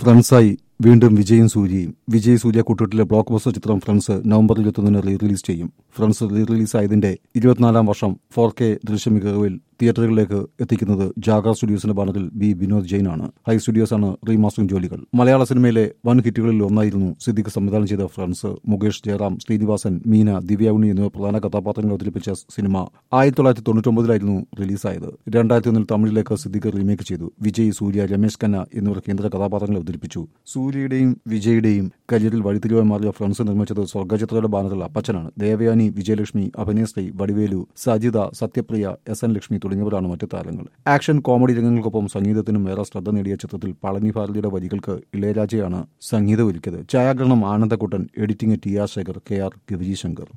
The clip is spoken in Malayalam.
ഫ്രണ്ട്സായി വീണ്ടും വിജയും സൂര്യയും വിജയ് സൂര്യ കൂട്ടുകെട്ടിലെ ബ്ലോക്ക് ബസ്റ്റർ ചിത്രം ഫ്രണ്ട്സ് നവംബർ ഇരുപത്തൊന്നിന് റീ റിലീസ് ചെയ്യും ഫ്രണ്ട്സ് റീ റിലീസ് ആയതിന്റെ ഇരുപത്തിനാലാം വർഷം ഫോർ കെ ദൃശ്യമികവിൽ തിയേറ്ററുകളിലേക്ക് എത്തിക്കുന്നത് ജാഗർ സ്റ്റുഡിയോസിന്റെ ബാനറിൽ ബി വിനോദ് ജെയിൻ ആണ് ഹൈ സ്റ്റുഡിയോസാണ് റീമാസ്റ്ററിംഗ് ജോലികൾ മലയാള സിനിമയിലെ വൻ ഹിറ്റുകളിൽ ഒന്നായിരുന്നു സിദ്ദിഖ് സംവിധാനം ചെയ്ത ഫ്രണ്ട്സ് മുകേഷ് ജയറാം ശ്രീനിവാസൻ മീന ദിവ്യ ഉണ്ണി എന്നിവർ പ്രധാന കഥാപാത്രങ്ങൾ അവതരിപ്പിച്ച സിനിമ ആയിരത്തി തൊള്ളായിരത്തി തൊണ്ണൂറ്റൊമ്പതിലായിരുന്നു റിലീസായത് രണ്ടായിരത്തി ഒന്നിൽ തമിഴിലേക്ക് സിദ്ദിഖ് റീമേക്ക് ചെയ്തു വിജയ് സൂര്യ രമേശ് ഖന്ന എന്നിവർ കേന്ദ്ര കഥാപാത്രങ്ങൾ അവതരിപ്പിച്ചു സൂര്യയുടെയും വിജയുടെയും കരിയറിൽ വഴിത്തിരിവായി മാറിയ ഫ്രണ്ട്സ് നിർമ്മിച്ചത് സ്വർഗചിത്രയുടെ ബാനറിൽ അപ്പച്ചനാണ് ദേവയാനി വിജയലക്ഷ്മി അഭിനയശ്രീ വടിവേലു സജിത സത്യപ്രിയ എസ് എൻ ലക്ഷ്മി തുടങ്ങിയവരാണ് മറ്റ് താരങ്ങൾ ആക്ഷൻ കോമഡി രംഗങ്ങൾക്കൊപ്പം സംഗീതത്തിനും ഏറെ ശ്രദ്ധ നേടിയ ചിത്രത്തിൽ പളനി ഭാരതിയുടെ വരികൾക്ക് ഇളയരാജയാണ് സംഗീതം ഒരുക്കിയത് ഛായാഗ്രഹണം Anandakuttan editing T R Shekhar K R Giriji Shankar